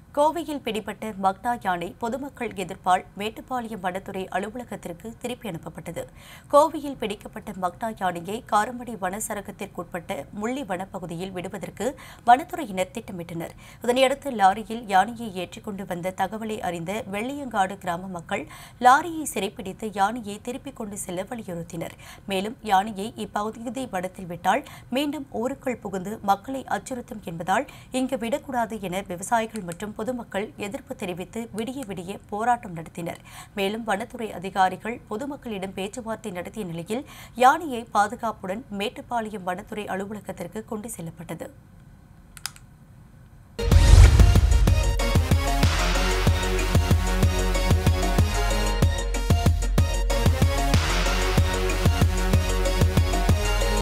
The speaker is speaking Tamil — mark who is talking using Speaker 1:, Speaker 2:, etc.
Speaker 1: கோவையில் பிடிபட்ட மக்னா யானை பொதுமக்கள் எதிர்ப்பால் மேட்டுப்பாளையம் வனத்துறை அலுவலகத்திற்கு திருப்பி அனுப்பப்பட்டது கோவையில் பிடிக்கப்பட்ட மக்னா யானையை காரமடை வனச்சரகத்திற்குட்பட்ட முள்ளி வனப்பகுதியில் விடுவதற்கு வனத்துறையினர் திட்டமிட்டனர் இதனையடுத்து லாரியில் யானையை ஏற்றிக்கொண்டு வந்த தகவலை அறிந்த வெள்ளியங்காடு கிராம மக்கள் லாரியை சிறைப்பிடித்து யானையை திருப்பிக் கொண்டு செல்ல வலியுறுத்தினர் மேலும் யானையை இப்பகுதி வனத்தில் விட்டால் மீண்டும் ஊருக்குள் புகுந்து மக்களை அச்சுறுத்தும் என்பதால் இங்கு விடக்கூடாது என விவசாயிகள் மற்றும் பொதுமக்கள் எதிர்ப்பு தெரிவித்து விடிய விடிய போராட்டம் நடத்தினர் மேலும் வனத்துறை அதிகாரிகள் பொதுமக்களிடம் பேச்சுவார்த்தை நடத்திய நிலையில் யானையை பாதுகாப்புடன் மேட்டுப்பாளையம் வனத்துறை அலுவலகத்திற்கு கொண்டு செல்லப்பட்டது